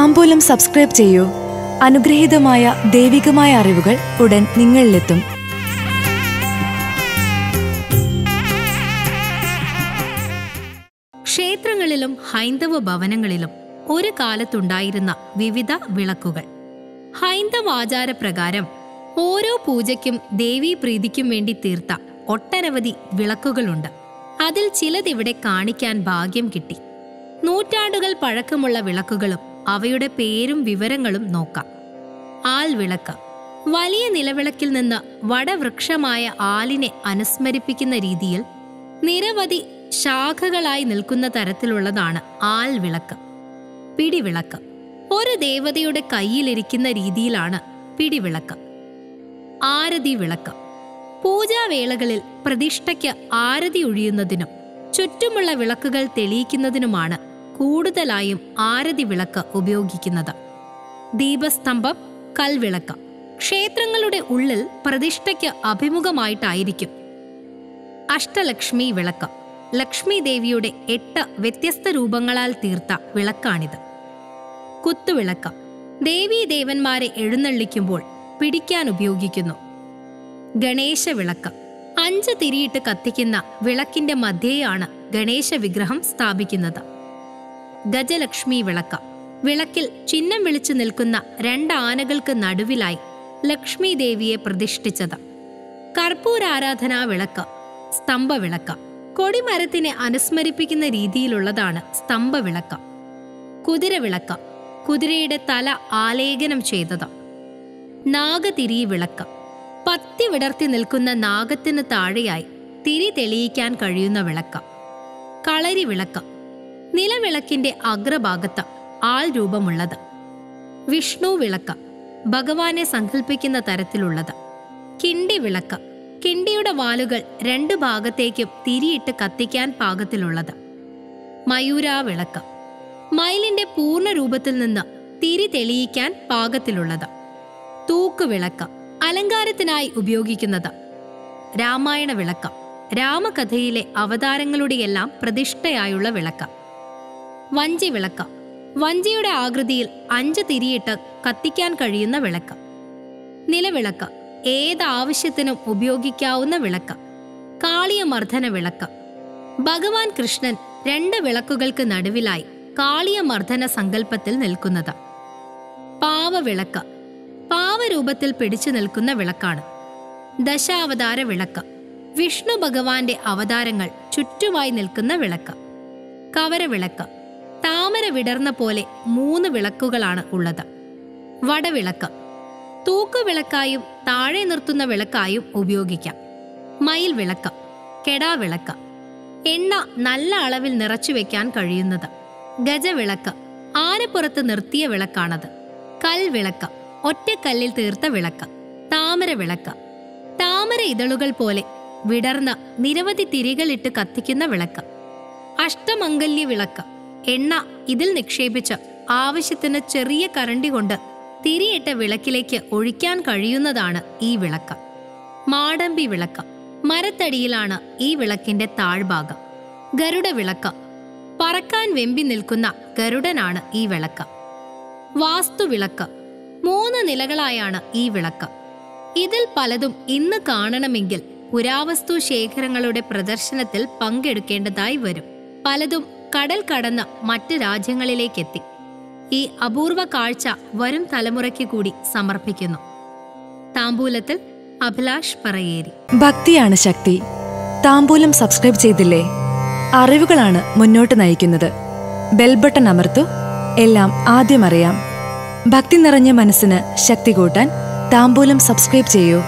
താമ്പൂലം subscribe ചെയ്യൂ അനുഗ്രഹീതമായ ദൈവികമായ അറിവുകൾ ഉടൻ നിങ്ങളിലെത്തും ക്ഷേത്രങ്ങളിലും ഹൈന്ദവ ഭവനങ്ങളിലും ഒരു കാലത്തുണ്ടായിരുന്ന വിവിധ വിളക്കുകൾ ഹൈന്ദവ ആചാരപ്രകാരം ഓരോ പൂജയ്ക്കും ദേവീ പ്രീതിക്കും വേണ്ടി തീർത്ത ഒട്ടനവധി വിളക്കുകളുണ്ട് അതിൽ ചിലതിവിടെ കാണിക്കാൻ ഭാഗ്യം കിട്ടി നൂറ്റാണ്ടുകൾ പഴക്കമുള്ള വിളക്കുകളും അവയുടെ പേരും വിവരങ്ങളും നോക്കാം ആൽ വിളക്ക് വലിയ നിലവിളക്കിൽ നിന്ന് വടവൃക്ഷമായ ആലിനെ അനുസ്മരിപ്പിക്കുന്ന രീതിയിൽ നിരവധി ശാഖകളായി നിൽക്കുന്ന തരത്തിലുള്ളതാണ് ആൽ വിളക്ക് പിടിവിളക്ക് ഒരു ദേവതയുടെ കയ്യിലിരിക്കുന്ന രീതിയിലാണ് പിടിവിളക്ക് ആരതി വിളക്ക് പൂജാവേളകളിൽ പ്രതിഷ്ഠയ്ക്ക് ആരതി ഒഴിയുന്നതിനും ചുറ്റുമുള്ള വിളക്കുകൾ തെളിയിക്കുന്നതിനുമാണ് കൂടുതലായും ആരതി വിളക്ക് ഉപയോഗിക്കുന്നത് ദീപസ്തംഭം കൽവിളക്ക് ക്ഷേത്രങ്ങളുടെ ഉള്ളിൽ പ്രതിഷ്ഠയ്ക്ക് അഭിമുഖമായിട്ടായിരിക്കും അഷ്ടലക്ഷ്മി വിളക്ക് ലക്ഷ്മി ദേവിയുടെ എട്ട് വ്യത്യസ്ത രൂപങ്ങളാൽ തീർത്ത വിളക്കാണിത് കുത്തുവിളക്ക് ദേവീ ദേവന്മാരെ എഴുന്നള്ളിക്കുമ്പോൾ പിടിക്കാൻ ഉപയോഗിക്കുന്നു ഗണേശ വിളക്ക് അഞ്ച് തിരിയിട്ട് കത്തിക്കുന്ന വിളക്കിന്റെ മധ്യേയാണ് ഗണേശ വിഗ്രഹം സ്ഥാപിക്കുന്നത് ഗജലക്ഷ്മി വിളക്ക് വിളക്കിൽ ചിഹ്നം വിളിച്ചു നിൽക്കുന്ന രണ്ട് ആനകൾക്ക് നടുവിലായി ലക്ഷ്മി ദേവിയെ പ്രതിഷ്ഠിച്ചത് കർപ്പൂരാരാധനാ വിളക്ക് സ്തംഭവിളക്ക് കൊടിമരത്തിനെ അനുസ്മരിപ്പിക്കുന്ന രീതിയിലുള്ളതാണ് സ്തംഭവിളക്ക് കുതിരവിളക്ക് കുതിരയുടെ തല ആലേഖനം ചെയ്തത് നാഗതിരി വിളക്ക് പത്തി വിടർത്തി നിൽക്കുന്ന നാഗത്തിന് താഴെയായി തിരി തെളിയിക്കാൻ കഴിയുന്ന വിളക്ക് കളരി വിളക്ക് നിലവിളക്കിന്റെ അഗ്രഭാഗത്ത് ആൾ രൂപമുള്ളത് വിഷ്ണു വിളക്ക് ഭഗവാനെ സങ്കല്പിക്കുന്ന തരത്തിലുള്ളത് കിണ്ടി വിളക്ക് കിണ്ടിയുടെ വാലുകൾ രണ്ട് ഭാഗത്തേക്കും തിരിയിട്ട് കത്തിക്കാൻ പാകത്തിലുള്ളത് മയൂരാ വിളക്ക് മയിലിന്റെ പൂർണ്ണ രൂപത്തിൽ നിന്ന് തിരി തെളിയിക്കാൻ പാകത്തിലുള്ളത് തൂക്കുവിളക്ക് അലങ്കാരത്തിനായി ഉപയോഗിക്കുന്നത് രാമായണ വിളക്ക് രാമകഥയിലെ അവതാരങ്ങളുടെയെല്ലാം പ്രതിഷ്ഠയായുള്ള വിളക്ക് വഞ്ചി വിളക്ക് വഞ്ചിയുടെ ആകൃതിയിൽ അഞ്ച് തിരിയിട്ട് കത്തിക്കാൻ കഴിയുന്ന വിളക്ക് നിലവിളക്ക് ഏത് ആവശ്യത്തിനും ഉപയോഗിക്കാവുന്ന വിളക്ക് കാളിയമർദ്ദന വിളക്ക് ഭഗവാൻ കൃഷ്ണൻ രണ്ട് വിളക്കുകൾക്ക് നടുവിലായി കാളിയമർദ്ദന സങ്കല്പത്തിൽ നിൽക്കുന്നത് പാവവിളക്ക് പാവരൂപത്തിൽ പിടിച്ചു നിൽക്കുന്ന വിളക്കാണ് ദശാവതാര വിളക്ക് വിഷ്ണു ഭഗവാന്റെ അവതാരങ്ങൾ ചുറ്റുമായി നിൽക്കുന്ന വിളക്ക് കവരവിളക്ക് താമര വിടർന്ന പോലെ മൂന്ന് വിളക്കുകളാണ് ഉള്ളത് വടവിളക്ക് തൂക്കുവിളക്കായും താഴെ നിർത്തുന്ന വിളക്കായും ഉപയോഗിക്കാം മയിൽ വിളക്ക് കെടാവിളക്ക് എണ്ണ നല്ല അളവിൽ നിറച്ചു വെക്കാൻ കഴിയുന്നത് ഗജവിളക്ക് ആനപ്പുറത്ത് നിർത്തിയ വിളക്കാണത് കൽവിളക്ക് ഒറ്റക്കല്ലിൽ തീർത്ത വിളക്ക് താമര വിളക്ക് താമര ഇതളുകൾ പോലെ വിടർന്ന നിരവധി തിരികളിട്ട് കത്തിക്കുന്ന വിളക്ക് അഷ്ടമംഗല്യ വിളക്ക് എണ്ണ ഇതിൽ നിക്ഷേപിച്ച് ആവശ്യത്തിന് ചെറിയ കരണ്ടി കൊണ്ട് തിരിയിട്ട വിളക്കിലേക്ക് ഒഴിക്കാൻ കഴിയുന്നതാണ് ഈ വിളക്ക് മാടമ്പി വിളക്ക് മരത്തടിയിലാണ് ഈ വിളക്കിന്റെ താഴ്ഭാഗം ഗരുഡ വിളക്ക് പറക്കാൻ വെമ്പി നിൽക്കുന്ന ഗരുഡനാണ് ഈ വിളക്ക് വാസ്തുവിളക്ക് മൂന്ന് നിലകളായാണ് ഈ വിളക്ക് ഇതിൽ പലതും ഇന്ന് കാണണമെങ്കിൽ പുരാവസ്തു ശേഖരങ്ങളുടെ പ്രദർശനത്തിൽ പങ്കെടുക്കേണ്ടതായി വരും പലതും കടൽ കടന്ന് മറ്റ് രാജ്യങ്ങളിലേക്കെത്തി ഈ അപൂർവ കാഴ്ച വരും തലമുറയ്ക്ക് കൂടി സമർപ്പിക്കുന്നു താമ്പൂലത്തിൽ അഭിലാഷ് പറയേരി ഭക്തിയാണ് ശക്തി താമ്പൂലം സബ്സ്ക്രൈബ് ചെയ്തില്ലേ അറിവുകളാണ് മുന്നോട്ട് നയിക്കുന്നത് ബെൽ ബട്ടൺ അമർത്തു എല്ലാം ആദ്യം അറിയാം ഭക്തി നിറഞ്ഞ മനസ്സിന് ശക്തി കൂട്ടാൻ താമ്പൂലം സബ്സ്ക്രൈബ് ചെയ്യൂ